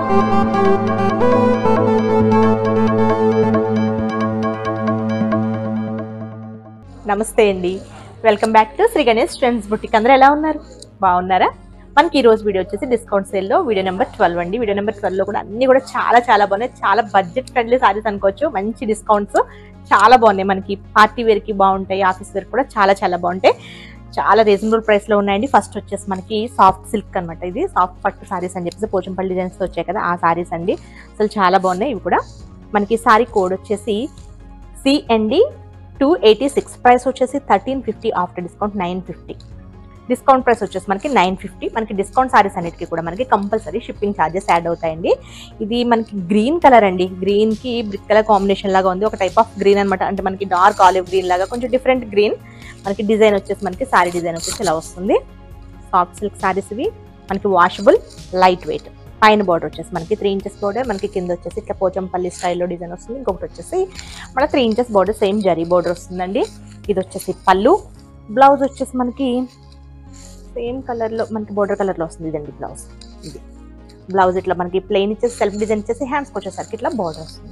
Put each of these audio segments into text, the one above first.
నమస్తే అండి welcome back to Shri Ganesh trends boutique అందరూ ఎలా ఉన్నారు బాగున్నారా మనకి ఈ రోజు వీడియో వచ్చేసి డిస్కౌంట్ సేల్లో వీడియో నెంబర్ ట్వెల్వ్ అండి వీడియో నెంబర్ ట్వెల్వ్ లో కూడా అన్ని కూడా చాలా చాలా బాగున్నాయి చాలా బడ్జెట్ ఫ్రెండ్లీ సారీస్ అనుకోవచ్చు మంచి డిస్కౌంట్స్ చాలా బాగున్నాయి మనకి పార్టీ వేర్ కి బాగుంటాయి ఆఫీస్ వేర్ కూడా చాలా చాలా బాగుంటాయి చాలా రీజనబుల్ ప్రైస్ లో ఉన్నాయండి ఫస్ట్ వచ్చేసి మనకి సాఫ్ట్ సిల్క్ అన్నమాట ఇది సాఫ్ట్ పట్టు సారీస్ అని చెప్పేసి పోచంపల్లి డిజైన్స్ తో వచ్చాయి కదా ఆ సారీస్ అండి అసలు చాలా బాగున్నాయి ఇవి కూడా మనకి సారీ కోడ్ వచ్చేసి CND two eighty six price వచ్చేసి thirteen fifty after discount nine fifty discount price వచ్చేసి మనకి నైన్ ఫిఫ్టీ మనకి డిస్కౌంట్ సారీస్ అన్నిటికీ కూడా మనకి కంపల్సరీ షిప్పింగ్ ఛార్జెస్ యాడ్ అవుతాయండి ఇది మనకి గ్రీన్ కలర్ అండి గ్రీన్ కి బ్రిక్ కలర్ కాంబినేషన్ లాగా ఉంది ఒక టైప్ ఆఫ్ గ్రీన్ అనమాట అంటే మనకి డార్క్ ఆలివ్ గ్రీన్ లాగా కొంచెం డిఫరెంట్ గ్రీన్ మనకి డిజైన్ వచ్చేసి మనకి సారీ డిజైన్ వచ్చేసి ఇలా వస్తుంది సాఫ్ట్ సిల్క్ సారీస్ ఇవి మనకి వాషబుల్ లైట్ వెయిట్ పైన బార్డర్ వచ్చేసి మనకి త్రీ ఇంచెస్ బార్డర్ మనకి కింద వచ్చేసి ఇట్లా పోచంపల్లి స్టైల్లో డిజైన్ వస్తుంది ఇంకొకటి వచ్చేసి మన three inches border same zari border వస్తుందండి ఇది వచ్చేసి పళ్ళు బ్లౌజ్ వచ్చేసి మనకి సేమ్ కలర్లో మనకి బార్డర్ కలర్లో వస్తుంది ఇదండి బ్లౌజ్ ఇది బ్లౌజ్ ఇట్లా మనకి ప్లెయిన్ ఇచ్చేసి సెల్ఫ్ డిజైన్ ఇచ్చేసి హ్యాండ్స్కి వచ్చేసరికి ఇట్లా బార్డర్ వస్తుంది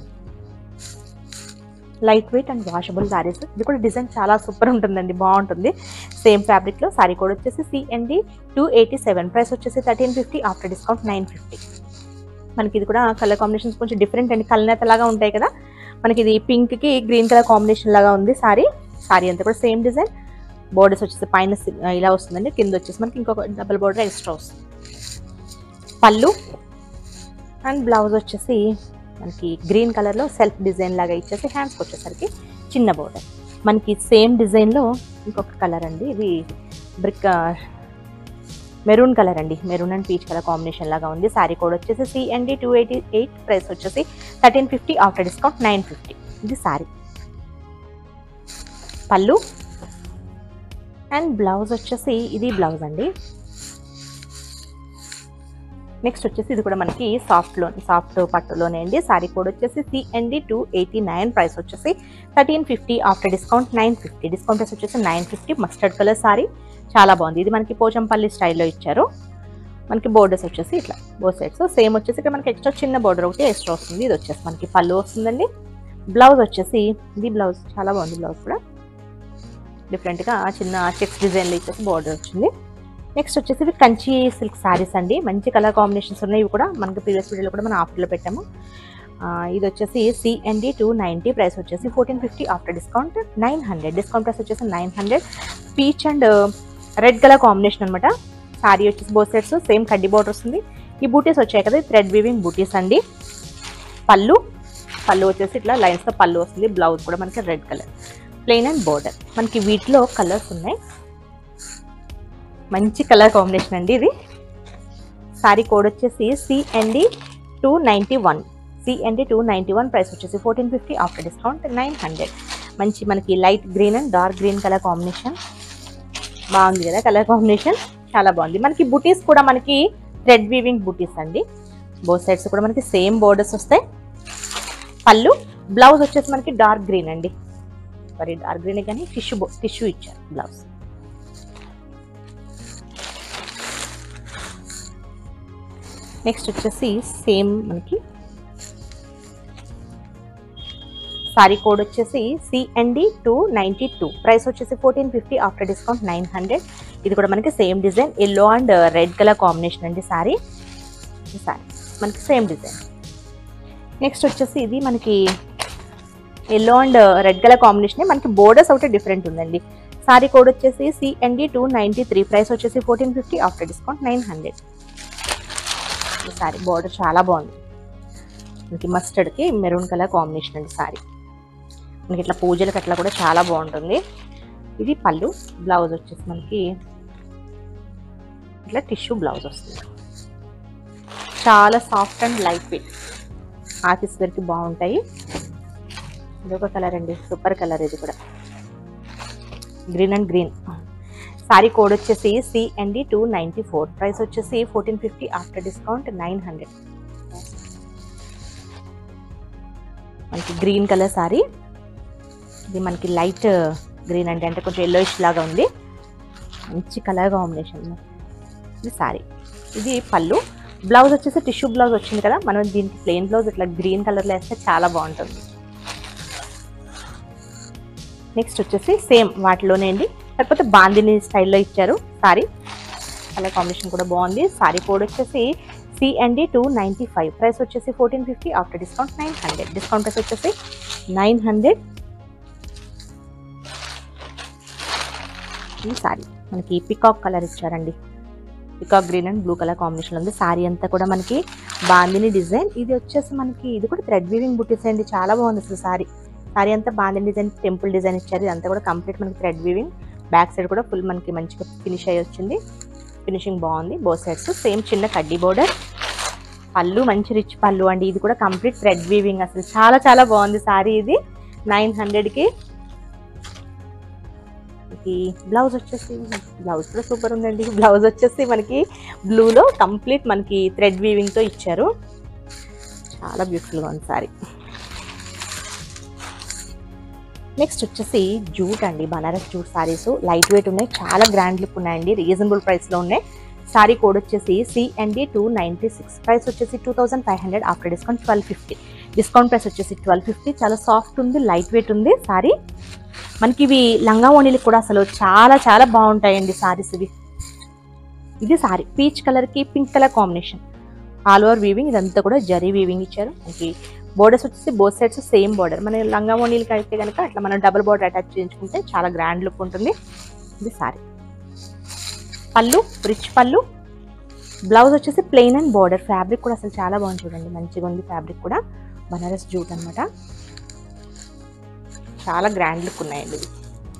light weight and washable saris ఇది కూడా డిజైన్ చాలా సూపర్ ఉంటుందండి బాగుంటుంది సేమ్ ఫ్యాబ్రిక్లో సారీ కోడ్ వచ్చేసి CND two eighty seven price వచ్చేసి thirteen fifty after discount nine fifty మనకి ఇది కూడా కలర్ కాంబినేషన్స్ కొంచెం డిఫరెంట్ అండి కల్నేత లాగా ఉంటాయి కదా మనకి ఇది పింక్ కి గ్రీన్ కలర్ కాంబినేషన్ లాగా ఉంది సారీ సారీ అంతా కూడా సేమ్ డిజైన్ బోర్డర్స్ వచ్చేసి పైన సి- ఇలా వస్తుందండి కింద వచ్చేసి మనకి ఇంకొక డబుల్ బోర్డర్ ఎక్స్ట్రా వస్తుంది పళ్ళు అండ్ బ్లౌజ్ వచ్చేసి మనకి గ్రీన్ కలర్లో సెల్ఫ్ డిజైన్ లాగా ఇచ్చేసి హ్యాండ్స్కి వచ్చేసరికి చిన్న బోర్డర్ మనకి సేమ్ డిజైన్లో ఇంకొక కలర్ అండి ఇది బ్రిక్ మెరూన్ కలర్ అండి maroon and peach colour combination లాగా ఉంది సారీ కోడ్ వచ్చేసి CND two eighty eight price వచ్చేసి thirteen fifty after discount nine fifty ఇది సారీ పళ్ళు అండ్ బ్లౌజ్ వచ్చేసి ఇది బ్లౌజ్ అండి నెక్స్ట్ వచ్చేసి ఇది కూడా మనకి సాఫ్ట్ లో సాఫ్ట్ పట్టులోనే అండి సారీ కోడ్ వచ్చేసి CND two eighty nine price వచ్చేసి thirteen fifty after discount nine fifty discount price వచ్చేసి nine fifty mustard colour sari చాలా బాగుంది ఇది మనకి పోచంపల్లి స్టైల్లో ఇచ్చారు మనకి బోర్డర్స్ వచ్చేసి ఇట్లా బోర్ సైడ్స్ సేమ్ వచ్చేసి ఇక్కడ మనకి ఎక్స్ట్రా చిన్న బోర్డర్ ఒకటి ఎక్స్ట్రా వస్తుంది ఇది వచ్చేసి మనకి పళ్ళు వస్తుందండి బ్లౌజ్ వచ్చేసి ఇది బ్లౌజ్ చాలా బాగుంది బ్లౌజ్ కూడా డిఫరెంట్గా చిన్న చెక్స్ డిజైన్లో ఇచ్చేసి బార్డర్ వచ్చింది నెక్స్ట్ వచ్చేసి ఇవి కంచి సిల్క్ శారీస్ అండి మంచి కలర్ కాంబినేషన్స్ ఉన్నాయి ఇవి కూడా మనకి ప్రీవియస్ వీడియోలో కూడా మనం ఆఫర్లో పెట్టాము ఆ, ఇది వచ్చేసి సిఎన్డి టూ నైంటీ ప్రైస్ వచ్చేసి fourteen fifty after discount nine hundred discount price వచ్చేసి nine hundred peach and red colour combination అనమాట సారీ వచ్చేసి బోత్ సెట్స్ సేమ్ కడ్డీ బోర్డర్ వస్తుంది ఈ బూటీస్ వచ్చాయి కదా థ్రెడ్ వీవింగ్ బూటీస్ అండి పళ్ళు పళ్ళు వచ్చేసి ఇట్లా లైన్స్తో పళ్ళు వస్తుంది బ్లౌజ్ కూడా మనకి red colour plain and border మనకి వీటిలో కలర్స్ ఉన్నాయి మంచి కలర్ కాంబినేషన్ అండి ఇది సారీ కోడ్ వచ్చేసి CND two ninety one CND two ninety one price వచ్చేసి fourteen fifty after discount nine hundred మంచి మనకి light green and dark green colour combination బాగుంది కదా కలర్ కాంబినేషన్ చాలా బాగుంది మనకి బుటీస్ కూడా మనకి థ్రెడ్ వీవింగ్ బుటీస్ అండి బోత్ సైడ్స్ కూడా మనకి సేమ్ బోర్డర్స్ వస్తాయి పళ్ళు బ్లౌజ్ వచ్చేసి మనకి డార్క్ గ్రీన్ అండి సారీ డార్క్ గ్రీన్ కానీ టిష్యూ టిష్యూ ఇచ్చారు బ్లౌజ్ నెక్స్ట్ వచ్చేసి సేమ్ మనకి సారీ కోడ్ వచ్చేసి CND two ninety two price వచ్చేసి fourteen fifty after discount nine hundred ఇది కూడా మనకి same design yellow and red colour combination అండి సారీ ఈ సారీ మనకి సేమ్ డిజైన్ నెక్స్ట్ వచ్చేసి ఇది మనకి yellow and red colour combination మనకి బోర్డర్స్ ఒకటి డిఫరెంట్ ఉందండి సారీ కోడ్ వచ్చేసి CND two ninety three price వచ్చేసి fourteen fifty after discount nine hundred ఈ సారీ బార్డర్ చాలా బాగుంది మనకి మస్టర్డ్కి మెరూన్ కలర్ కాంబినేషన్ అండి సారీ మనకి ఇట్లా పూజలకి అట్లా కూడా చాలా బాగుంటుంది ఇది పళ్ళు బ్లౌజ్ వచ్చేసి మనకి ఇట్లా టిష్యూ బ్లౌజ్ వస్తుంది చాలా soft and light weight office వేర్కి బాగుంటాయి ఇది ఒక కలర్ అండి సూపర్ కలర్ ఇది కూడా green and green sari code వచ్చేసి CND two ninety four price వచ్చేసి fourteen fifty after discount nine hundred మనకి గ్రీన్ కలర్ సారీ ఇది మనకి లైట్ గ్రీన్ అంటే అంటే కొంచెం ఎల్లోయిష్ లాగా ఉంది మంచి కలర్ కాంబినేషన్ ఇది సారీ ఇది పళ్ళు బ్లౌజ్ వచ్చేసి టిష్యూ బ్లౌజ్ వచ్చింది కదా మనం దీనికి ప్లెయిన్ బ్లౌజ్ ఇట్లా గ్రీన్ కలర్లో వేస్తే చాలా బాగుంటుంది నెక్స్ట్ వచ్చేసి సేమ్ వాటిలోనే అండి కాకపోతే బాందిని స్టైల్లో ఇచ్చారు సారీ కలర్ కాంబినేషన్ కూడా బాగుంది సారీ కోడ్ వచ్చేసి C and two ninety five price వచ్చేసి fourteen fifty after discount nine hundred discount price వచ్చేసి నైన్ హండ్రెడ్ ఈ సారీ మనకి పికాక్ కలర్ ఇచ్చారండి peacock green and blue colour combination ఉంది సారీ అంతా కూడా మనకి బాందిని డిజైన్ ఇది వచ్చేసి మనకి ఇది కూడా థ్రెడ్ వీవింగ్ బుటీస్ అండి చాలా బాగుంది అసలు సారీ సారీ అంతా బాందిని డిజైన్ టెంపుల్ డిజైన్ ఇచ్చారు ఇదంతా కూడా కంప్లీట్ మనకి థ్రెడ్ వీవింగ్ బ్యాక్ సైడ్ కూడా ఫుల్ మనకి మంచిగా ఫినిష్ అయ్యి వచ్చింది ఫినిషింగ్ బాగుంది బో సైడ్స్ సేమ్ చిన్న కడ్డీ బోర్డర్ పళ్ళు మంచి రిచ్ పళ్ళు అండి ఇది కూడా కంప్లీట్ థ్రెడ్ వీవింగ్ అసలు చాలా చాలా బాగుంది సారీ ఇది నైన్ హండ్రెడ్కి ఈ బ్లౌజ్ వచ్చేసి బ్లౌజ్ కూడా సూపర్ ఉందండి బ్లౌజ్ వచ్చేసి మనకి బ్లూలో కంప్లీట్ మనకి థ్రెడ్ వీవింగ్తో ఇచ్చారు చాలా బ్యూటిఫుల్గా ఉంది సారీ నెక్స్ట్ వచ్చేసి జూట్ అండి Banaras jute sarees light weight ఉన్నాయి చాలా గ్రాండ్ లుక్ ఉన్నాయండి రీజనబుల్ ప్రైస్లో ఉన్నాయి సారీ కోడ్ వచ్చేసి CMD two ninety six price వచ్చేసి two thousand five hundred after discount twelve fifty discount price వచ్చేసి ట్వెల్వ్ ఫిఫ్టీ చాలా సాఫ్ట్ ఉంది లైట్ వెయిట్ ఉంది సారీ మనకి ఇవి లంగా ఓణీలు కూడా అసలు చాలా చాలా బాగుంటాయండి సారీస్ ఇవి ఇది సారీ పీచ్ కలర్కి pink colour combination all over weaving ఇదంతా కూడా జరీ వీవింగ్ ఇచ్చారు మనకి బోర్డర్స్ వచ్చేసి బోత్ సైడ్స్ సేమ్ బోర్డర్ మన లంగా ఓణీలకి అయితే కనుక అట్లా మనం డబుల్ బోర్డర్ అటాచ్ చేయించుకుంటే చాలా గ్రాండ్ లుక్ ఉంటుంది ఇది సారీ పళ్ళు రిచ్ పళ్ళు బ్లౌజ్ వచ్చేసి ప్లెయిన్ అండ్ బోర్డర్ ఫ్యాబ్రిక్ కూడా అసలు చాలా బాగుంది చూడండి మంచిగా ఉంది ఫ్యాబ్రిక్ కూడా బనారస్ జూట్ అన్నమాట చాలా గ్రాండ్ లుక్ ఉన్నాయండి ఇవి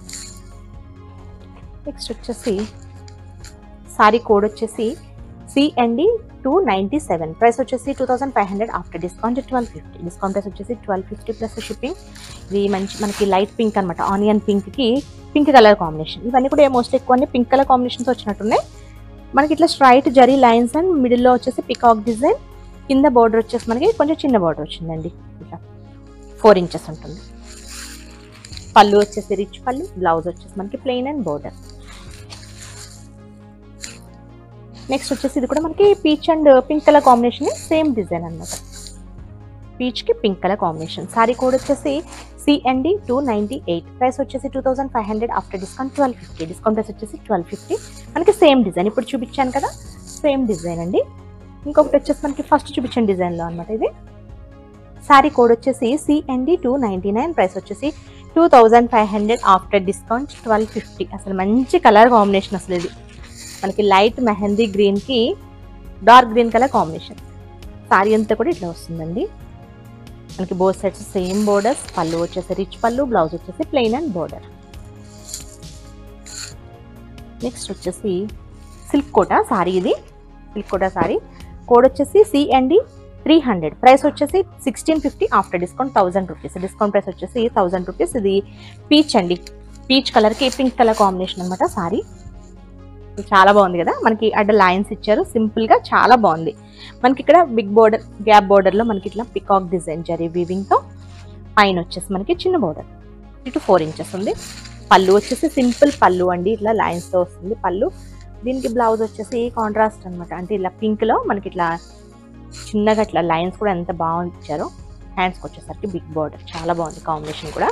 నెక్స్ట్ వచ్చేసి సారీ కోడ్ వచ్చేసి CMD two ninety seven price వచ్చేసి two thousand five hundred after discount twelve fifty discount price వచ్చేసి ట్వెల్వ్ ఫిఫ్టీ ప్లస్ షిప్పింగ్ ఇది మంచి మనకి లైట్ పింక్ అనమాట ఆనియన్ పింక్కి పింక్ కలర్ కాంబినేషన్ ఇవన్నీ కూడా మోస్ట్ ఎక్కువ అన్ని పింక్ కలర్ కాంబినేషన్స్ వచ్చినట్టున్నాయి మనకి ఇట్లా స్ట్రైట్ జరీ లైన్స్ అండ్ మిడిల్లో వచ్చేసి పికాక్ డిజైన్ కింద బార్డర్ వచ్చేసి మనకి కొంచెం చిన్న బార్డర్ వచ్చిందండి ఇట్లా ఫోర్ ఇంచెస్ ఉంటుంది పళ్ళు వచ్చేసి రిచ్ పళ్ళు బ్లౌజ్ వచ్చేసి మనకి ప్లెయిన్ అండ్ బోర్డర్ నెక్స్ట్ వచ్చేసి ఇది కూడా మనకి peach and pink colour combination same design అనమాట పీచ్ కి pink colour combination sari code వచ్చేసి CMD two ninety eight price వచ్చేసి two thousand five hundred after discount twelve fifty discount price వచ్చేసి twelve fifty మనకి సేమ్ డిజైన్ ఇప్పుడు చూపించాను కదా same design అండి ఇంకొకటి వచ్చేసి మనకి ఫస్ట్ చూపించిన డిజైన్లో అనమాట ఇది సారీ కోడ్ వచ్చేసి CMD two ninety nine price వచ్చేసి two thousand five hundred after discount twelve fifty అసలు మంచి కలర్ కాంబినేషన్ అసలు ఇది మనకి లైట్ మెహందీ గ్రీన్కి dark green colour combination sari అంతా కూడా ఇట్లా వస్తుందండి మనకి బోత్ సైడ్స్ సేమ్ బోర్డర్స్ పళ్ళు వచ్చేసి రిచ్ పళ్ళు బ్లౌజ్ వచ్చేసి ప్లెయిన్ అండ్ బోర్డర్ నెక్స్ట్ వచ్చేసి సిల్క్ కోట సారీ ఇది సిల్క్ కోట సారీ కోడ్ వచ్చేసి సిఎండి త్రీ హండ్రెడ్ ప్రైస్ వచ్చేసి sixteen fifty after discount thousand rupees discount price వచ్చేసి థౌసండ్ రూపీస్ ఇది పీచ్ అండి పీచ్ కలర్కి పింక్ కలర్ కాంబినేషన్ అనమాట సారీ చాలా బాగుంది కదా మనకి అడ్డ లైన్స్ ఇచ్చారు సింపుల్ గా చాలా బాగుంది మనకి ఇక్కడ బిగ్ బోర్డర్ గ్యాప్ బోర్డర్ లో మనకి ఇట్లా పికాక్ డిజైన్ జరీ వీవింగ్ తో పైన వచ్చేసి మనకి చిన్న బోర్డర్ ఇటు ఫోర్ ఇంచెస్ ఉంది పళ్ళు వచ్చేసి సింపుల్ పళ్ళు అండి ఇట్లా లైన్స్ తో వస్తుంది పళ్ళు దీనికి బ్లౌజ్ వచ్చేసి కాంట్రాస్ట్ అన్నమాట అంటే ఇలా పింక్ లో మనకి ఇట్లా చిన్నగా ఇట్లా లైన్స్ కూడా ఎంత బాగుంది ఇచ్చారో హ్యాండ్స్కి వచ్చేసరికి బిగ్ బోర్డర్ చాలా బాగుంది కాంబినేషన్ కూడా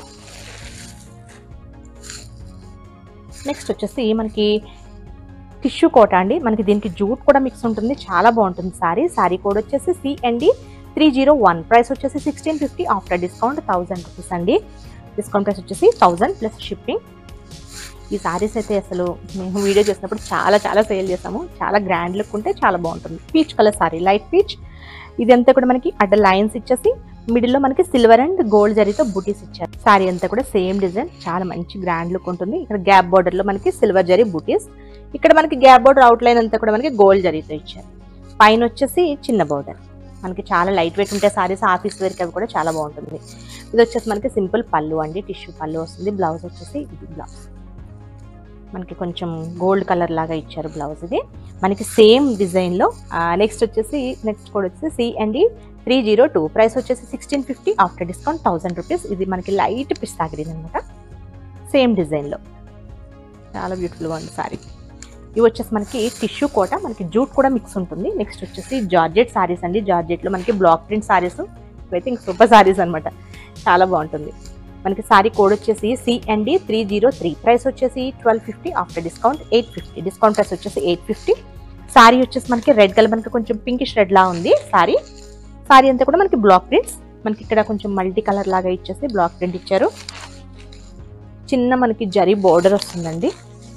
నెక్స్ట్ వచ్చేసి మనకి టిష్యూ కోట అండి మనకి దీనికి జూట్ కూడా మిక్స్ ఉంటుంది చాలా బాగుంటుంది సారీ సారీ కోడ్ వచ్చేసి CMD three zero one price వచ్చేసి sixteen fifty after discount thousand rupees అండి డిస్కౌంట్ ప్రైస్ వచ్చేసి థౌజండ్ ప్లస్ షిప్పింగ్ ఈ సారీస్ అయితే అసలు మేము వీడియో చేసినప్పుడు చాలా చాలా సేల్ చేసాము చాలా గ్రాండ్ లుక్ ఉంటే చాలా బాగుంటుంది peach colour sari light peach ఇదంతా కూడా మనకి అడ్డ లైన్స్ ఇచ్చేసి మిడిల్లో మనకి సిల్వర్ అండ్ గోల్డ్ జరీతో బూటీస్ ఇచ్చారు సారీ అంతా కూడా సేమ్ డిజైన్ చాలా మంచి గ్రాండ్ లుక్ ఉంటుంది ఇక్కడ గ్యాప్ బోర్డర్ లో మనకి సిల్వర్ జరీ బూటీస్ ఇక్కడ మనకి గ్యాప్ బోర్డర్ అవుట్ లైన్ అంతా కూడా మనకి గోల్డ్ జరీతో ఇచ్చారు పైన వచ్చేసి చిన్న బోర్డర్ మనకి చాలా లైట్ వెయిట్ ఉంటే సారీస్ ఆఫీస్ వేర్కి అవి కూడా చాలా బాగుంటుంది ఇది వచ్చేసి మనకి సింపుల్ పళ్ళు అండి టిష్యూ పళ్ళు వస్తుంది బ్లౌజ్ వచ్చేసి ఇది బ్లౌజ్ మనకి కొంచెం గోల్డ్ కలర్ లాగా ఇచ్చారు బ్లౌజ్ ఇది మనకి సేమ్ డిజైన్లో నెక్స్ట్ వచ్చేసి నెక్స్ట్ కోడ్ వచ్చేసి C and three zero two price వచ్చేసి sixteen fifty after discount thousand rupees ఇది మనకి లైట్ పిస్తా గ్రీన్ అనమాట సేమ్ డిజైన్లో చాలా బ్యూటిఫుల్గా ఉంది సారీ ఇవి వచ్చేసి మనకి టిష్యూ కోట మనకి జూట్ కూడా మిక్స్ ఉంటుంది నెక్స్ట్ వచ్చేసి జార్జెట్ సారీస్ అండి జార్జెట్లో మనకి బ్లాక్ ప్రింట్ సారీస్ ఇవైతే ఇంక సూపర్ సారీస్ అనమాట చాలా బాగుంటుంది మనకి సారీ కోడ్ వచ్చేసి CND three zero three price వచ్చేసి twelve fifty after discount eight fifty discount price వచ్చేసి ఎయిట్ ఫిఫ్టీ సారీ వచ్చేసి మనకి రెడ్ కలర్ మనకి కొంచెం పింకిష్ రెడ్ లా ఉంది సారీ సారీ అంతా కూడా మనకి బ్లాక్ ప్రింట్స్ మనకి ఇక్కడ కొంచెం మల్టీ కలర్ లాగా ఇచ్చేసి బ్లాక్ ప్రింట్ ఇచ్చారు చిన్న మనకి జరీ బోర్డర్ వస్తుందండి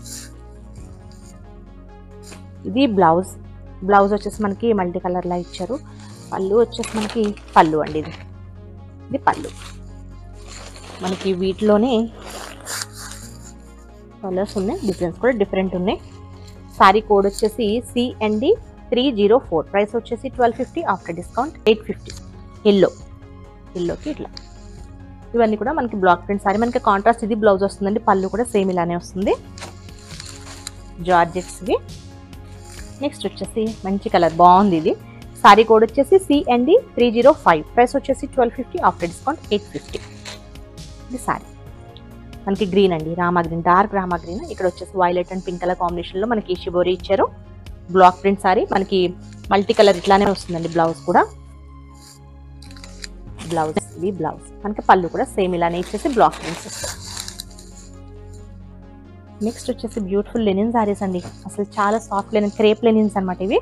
ఇది బ్లౌజ్ బ్లౌజ్ వచ్చేసి మనకి మల్టీ కలర్ లా ఇచ్చారు పళ్ళు వచ్చేసి మనకి పళ్ళు అండి ఇది ఇది పళ్ళు మనకి వీటిలోనే కలర్స్ ఉన్నాయి డిజైన్స్ కూడా డిఫరెంట్ ఉన్నాయి సారీ కోడ్ వచ్చేసి CND three zero four price వచ్చేసి twelve fifty after discount eight fifty yellow ఎల్లోకి ఇట్లా ఇవన్నీ కూడా మనకి బ్లాక్ ప్రింట్ సారీ మనకి కాంట్రాస్ట్ ఇది బ్లౌజ్ వస్తుందండి పళ్ళు కూడా సేమ్ ఇలానే వస్తుంది జార్జెట్స్వి నెక్స్ట్ వచ్చేసి మంచి కలర్ బాగుంది ఇది సారీ కోడ్ వచ్చేసి CND three zero five price వచ్చేసి twelve fifty after discount eight fifty ఇది సారీ మనకి గ్రీన్ అండి rama green dark rama green ఇక్కడ వచ్చేసి వైలెట్ అండ్ పింక్ కలర్ కాంబినేషన్లో మనకి షిబోరి ఇచ్చారు బ్లాక్ ప్రింట్ సారీ మనకి మల్టీ కలర్ ఇట్లానే వస్తుందండి బ్లౌజ్ కూడా బ్లౌజ్ ఇది బ్లౌజ్ మనకి పళ్ళు కూడా సేమ్ ఇలానే ఇచ్చేసి బ్లాక్ ప్రింట్స్ నెక్స్ట్ వచ్చేసి బ్యూటిఫుల్ లెనిన్ సారీస్ అండి అసలు చాలా సాఫ్ట్ లెనిన్ క్రేప్ లెనిన్స్ అనమాట ఇవి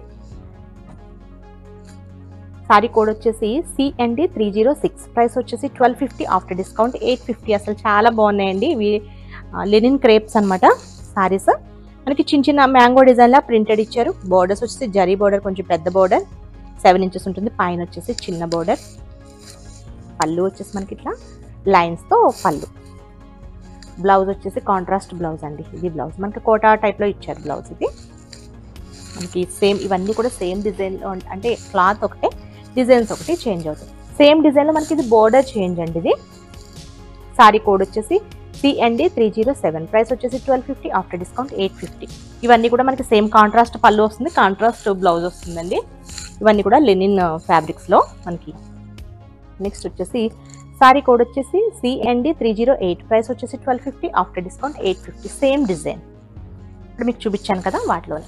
సారీ కోడ్ వచ్చేసి CND three zero six price వచ్చేసి twelve fifty after discount eight fifty అసలు చాలా బాగున్నాయండి ఇవి లెనిన్ క్రేప్స్ అనమాట సారీస్ మనకి చిన్న చిన్న మ్యాంగో డిజైన్లా ప్రింటెడ్ ఇచ్చారు బోర్డర్స్ వచ్చేసి జరీ బోర్డర్ కొంచెం పెద్ద బోర్డర్ సెవెన్ ఇంచెస్ ఉంటుంది పైన వచ్చేసి చిన్న బోర్డర్ పళ్ళు వచ్చేసి మనకి ఇట్లా లైన్స్తో పళ్ళు బ్లౌజ్ వచ్చేసి కాంట్రాస్ట్ బ్లౌజ్ అండి ఇది బ్లౌజ్ మనకి కోటా టైప్లో ఇచ్చారు బ్లౌజ్ ఇది మనకి సేమ్ ఇవన్నీ కూడా సేమ్ డిజైన్లో అంటే క్లాత్ ఒకటే డిజైన్స్ ఒకటి చేంజ్ అవుతాయి సేమ్ డిజైన్లో మనకి ఇది బోర్డర్ చేంజ్ అండి ఇది సారీ కోడ్ వచ్చేసి CND three zero seven price వచ్చేసి twelve fifty after discount eight fifty ఇవన్నీ కూడా మనకి సేమ్ కాంట్రాస్ట్ పళ్ళు వస్తుంది కాంట్రాస్ట్ బ్లౌజ్ వస్తుందండి ఇవన్నీ కూడా లెనిన్ ఫ్యాబ్రిక్స్లో మనకి నెక్స్ట్ వచ్చేసి సారీ కోడ్ వచ్చేసి CND three zero eight price వచ్చేసి twelve fifty after discount eight fifty same design ఇప్పుడు మీకు చూపించాను కదా వాటిలోనే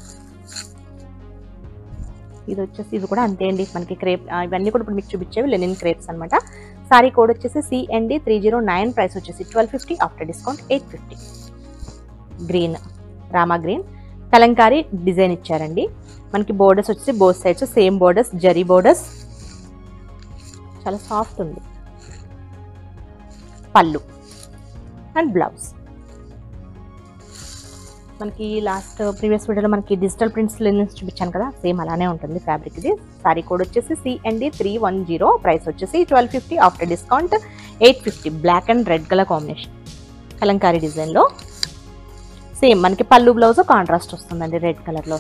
ఇది వచ్చేసి ఇది కూడా అంతే అండి మనకి క్రేప్ ఆ, ఇవన్నీ కూడా ఇప్పుడు మీకు చూపించేవి లెనిన్ క్రేప్స్ అనమాట సారీ కోడ్ వచ్చేసి CND three zero nine price వచ్చేసి twelve fifty after discount eight fifty green rama green kalamkari design ఇచ్చారండి మనకి బోర్డర్స్ వచ్చేసి both sides same borders zari borders చాలా సాఫ్ట్ ఉంది పళ్ళు అండ్ బ్లౌజ్ మనకి లాస్ట్ ప్రీవియస్ వీడియోలో మనకి డిజిటల్ ప్రింట్స్ లెనిన్స్ చూపించాను కదా సేమ్ అలానే ఉంటుంది ఫ్యాబ్రిక్ ఇది సారీ కోడ్ వచ్చేసి CND three one zero price వచ్చేసి twelve fifty after discount eight fifty black and red colour combination kalamkari డిజైన్లో సేమ్ మనకి పళ్ళు బ్లౌజ్ కాంట్రాస్ట్ వస్తుందండి రెడ్ కలర్లో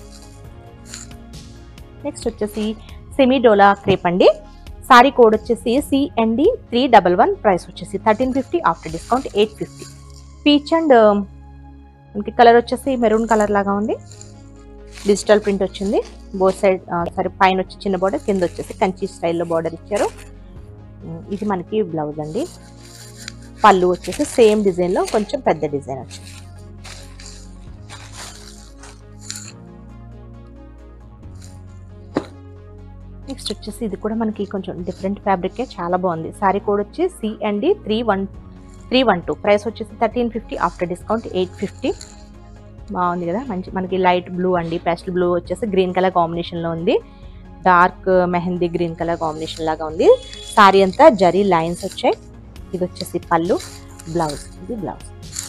నెక్స్ట్ వచ్చేసి సెమీ డోలా క్రేప్ అండి సారీ కోడ్ వచ్చేసి CND three double one price వచ్చేసి thirteen fifty after discount eight fifty peach and మనకి కలర్ వచ్చేసి మెరూన్ కలర్ లాగా ఉంది డిజిటల్ ప్రింట్ వచ్చింది బోత్ సైడ్ సరే పైన వచ్చి చిన్న బార్డర్ కింద వచ్చేసి కంచి స్టైల్లో బార్డర్ ఇచ్చారు ఉమ్, ఇది మనకి బ్లౌజ్ అండి పళ్ళు వచ్చేసి సేమ్ డిజైన్లో కొంచెం పెద్ద డిజైన్ వచ్చింది నెక్స్ట్ వచ్చేసి ఇది కూడా మనకి కొంచెం డిఫరెంట్ ఫ్యాబ్రికే చాలా బాగుంది సారీ కోడ్ వచ్చి CMD three one three one two price వచ్చేసి thirteen fifty after discount eight fifty బాగుంది కదా మంచి మనకి లైట్ బ్లూ అండి పేస్టల్ బ్లూ వచ్చేసి గ్రీన్ కలర్ కాంబినేషన్లో ఉంది dark mehendi green colour combination లాగా ఉంది సారీ అంతా జరీ లైన్స్ వచ్చాయి ఇది వచ్చేసి పళ్ళు బ్లౌజ్ ఇది బ్లౌజ్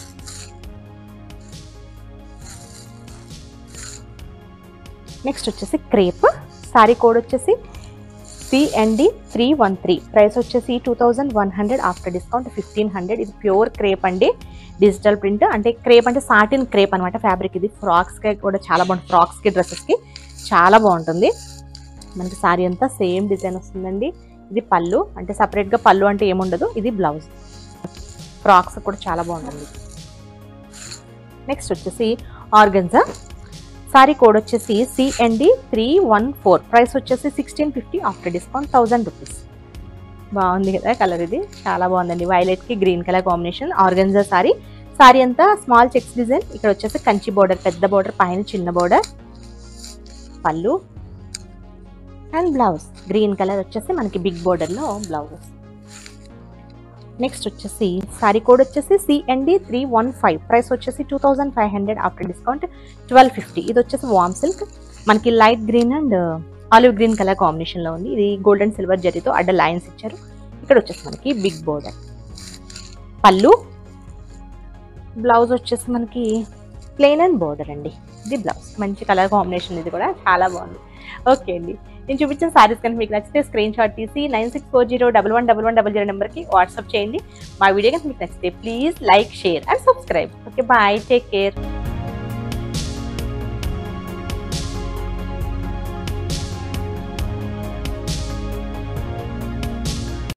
నెక్స్ట్ వచ్చేసి క్రేప్ సారీ కోడ్ వచ్చేసి CND three one three price వచ్చేసి two thousand one hundred after discount fifteen hundred ఇది ప్యూర్ క్రేప్ అండి డిజిటల్ ప్రింట్ అంటే క్రేప్ అంటే సాటిన్ క్రేప్ అనమాట ఫ్యాబ్రిక్ ఇది ఫ్రాక్స్కి కూడా చాలా బాగుంటుంది ఫ్రాక్స్కి డ్రెస్సెస్కి చాలా బాగుంటుంది మనకి సారీ అంతా సేమ్ డిజైన్ వస్తుందండి ఇది పళ్ళు అంటే సపరేట్గా పళ్ళు అంటే ఏముండదు ఇది బ్లౌజ్ ఫ్రాక్స్ కూడా చాలా బాగుంటుంది నెక్స్ట్ వచ్చేసి ఆర్గన్జా సారీ కోడ్ వచ్చేసి CND three one four price వచ్చేసి sixteen fifty after discount thousand rupees బాగుంది కదా కలర్ ఇది చాలా బాగుందండి వైలెట్కి green colour combination organza sari sari అంతా స్మాల్ చెక్స్ డిజైన్ ఇక్కడ వచ్చేసి కంచి బోర్డర్ పెద్ద బోర్డర్ పైన చిన్న బోర్డర్ పళ్ళు అండ్ బ్లౌజ్ గ్రీన్ కలర్ వచ్చేసి మనకి బిగ్ బోర్డర్లో బ్లౌజ్ నెక్స్ట్ వచ్చేసి సారీ కోడ్ వచ్చేసి CMD three one five price వచ్చేసి two thousand five hundred after discount twelve fifty ఇది వచ్చేసి వామ్ సిల్క్ మనకి light green and olive green colour కాంబినేషన్లో ఉంది ఇది గోల్డ్ అండ్ సిల్వర్ జరీతో అడ్డ లైన్స్ ఇచ్చారు ఇక్కడ వచ్చేసి మనకి బిగ్ బోర్డర్ పళ్ళు బ్లౌజ్ వచ్చేసి మనకి ప్లెయిన్ అండ్ బోర్డర్ అండి ఇది బ్లౌజ్ మంచి కలర్ కాంబినేషన్ ఇది కూడా చాలా బాగుంది ఓకే అండి నేను చూపించిన సారీస్ కనుక మీకు నచ్చితే స్క్రీన్ షాట్ తీసి nine six four zero double one double one double zero నెంబర్కి వాట్సాప్ చేయండి మా వీడియో కనుక మీకు నచ్చితే please like share and subscribe okay bye take care